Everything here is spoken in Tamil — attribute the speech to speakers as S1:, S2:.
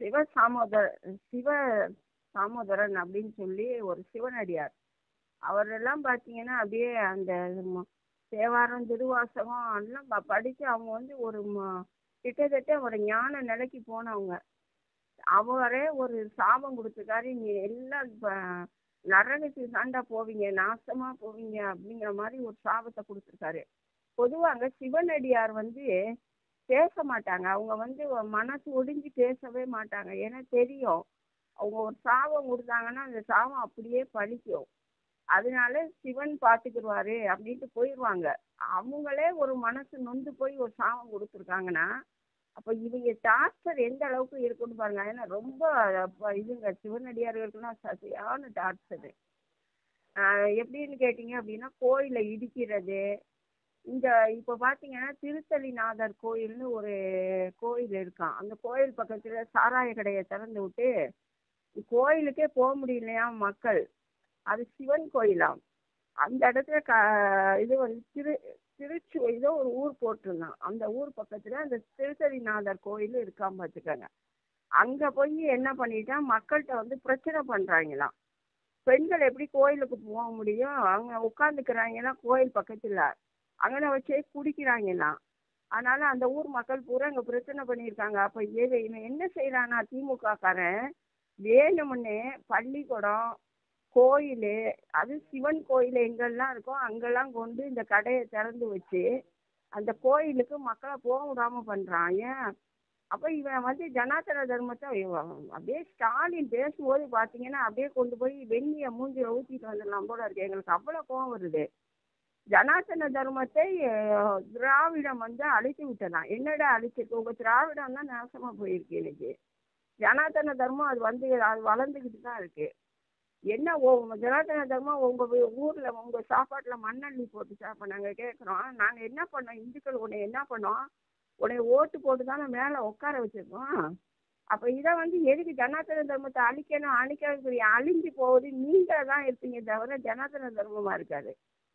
S1: சிவ சாமோதர சிவ சாமோதரன் அப்படின்னு சொல்லி ஒரு சிவனடியார் அவரெல்லாம் பார்த்தீங்கன்னா அப்படியே அந்த ம- தேவாரம் திருவாசகம் எல்லாம் ப- படிச்சு அவங்க வந்து ஒரு ம- கிட்டத்தட்ட ஒரு ஞான நிலைக்கு போனவங்க அவரே ஒரு சாபம் கொடுத்துருக்காரு நீ எல்லாம் ப- நரகத்துக்கு தாண்டா போவீங்க நாசமா போவீங்க அப்படிங்கிற மாதிரி ஒரு சாபத்தை கொடுத்துருக்காரு பொதுவாங்க சிவனடியார் வந்து பேச மாட்டாங்க அவங்க வந்து மனசு ஒடிஞ்சு பேசவே மாட்டாங்க ஏன்னா தெரியும் அவங்க ஒரு சாபம் கொடுத்தாங்கன்னா அந்த சாபம் அப்படியே பலிக்கும் அதனால சிவன் பார்த்துக்கிடுவாரு அப்படின்ட்டு போயிடுவாங்க அவங்களே ஒரு மனசு நொந்து போய் ஒரு சாபம் கொடுத்துருக்காங்கன்னா அப்போ இவங்க டார்ச்சர் எந்த அளவுக்கு இருக்குன்னு பாருங்க ஏன்னா ரொம்ப அப்ப இதுங்க சிவனடியார்களுக்குலாம் சரியான டார்ச்சரு எப்படின்னு கேட்டிங்க அப்படின்னா கோயிலை இடிக்கிறது இந்த இப்போ பார்த்தீங்கன்னா திருத்தலிநாதர் கோயில்னு ஒரு கோயில் இருக்கான் அந்த கோயில் பக்கத்தில் சாராய கடையை திறந்து விட்டு கோயிலுக்கே போக முடியலையா மக்கள் அது சிவன் கோயிலாம் அந்த இடத்துல க இது வந்து திரு திருச்சி ஏதோ ஒரு ஊர் போட்டிருந்தான் அந்த ஊர் பக்கத்தில் அந்த திருத்தலிநாதர் கோயில் இருக்கான் பார்த்துக்கோங்க அங்கே போய் என்ன பண்ணிட்டான் மக்கள்கிட்ட வந்து பிரச்சனை பண்ணுறாங்களாம் பெண்கள் எப்படி கோயிலுக்கு போக முடியும் அவங்க உட்காந்துக்கிறாங்களாம் கோயில் பக்கத்தில் அங்கே வச்சே குடிக்கிறாங்களாம் அதனால அந்த ஊர் மக்கள் பூரா இங்கே பிரச்சனை பண்ணியிருக்காங்க அப்போ இவன் இவன் என்ன செய்கிறானா திமுககாரன் வேணுமுன்னே பள்ளிக்கூடம் கோயில் அது சிவன் கோயில் எங்கெல்லாம் இருக்கோ அங்கெல்லாம் கொண்டு இந்த கடையை திறந்து வச்சு அந்த கோயிலுக்கு மக்களை போக விடாமல் பண்ணுறான் ஏன் அப்போ இவன் வந்து ஜனாதன தர்மத்தை இவன் அப்படியே ஸ்டாலின் பேசும்போது பார்த்தீங்கன்னா அப்படியே கொண்டு போய் வெந்நியை மூஞ்சில ஊற்றிட்டு வந்துடலாம் போல இருக்கு எங்களுக்கு அவ்வளோ கோவம் வருது ஜனாதன தர்மத்தை அஹ், திராவிடம் வந்து அழித்து விட்டதான் என்னடா அழிச்சிருக்கு உங்கள் திராவிடம் தான் நாசமாக போயிருக்கு இன்னைக்கு ஜனாதன தர்மம் அது வந்து அது வளர்ந்துக்கிட்டு தான் இருக்கு என்ன ஓ ஜனாதன தர்மம் உங்கள் ஊரில் உங்கள் சாப்பாட்டில் மண்ணள்ளி போட்டு சாப்பிட நாங்கள் கேட்குறோம் நாங்கள் என்ன பண்ணோம் இந்துக்கள் உன்னை என்ன பண்ணோம் உன்னை ஓட்டு போட்டு தானே மேலே உட்கார வச்சிருக்கோம் அப்போ இதை வந்து எதுக்கு ஜனாதன தர்மத்தை அழிக்கணும் அழிக்கணும் அழிஞ்சு போகுது நீங்கள் தான் இருப்பீங்க தவிர ஜனாதன தர்மமாக இருக்காது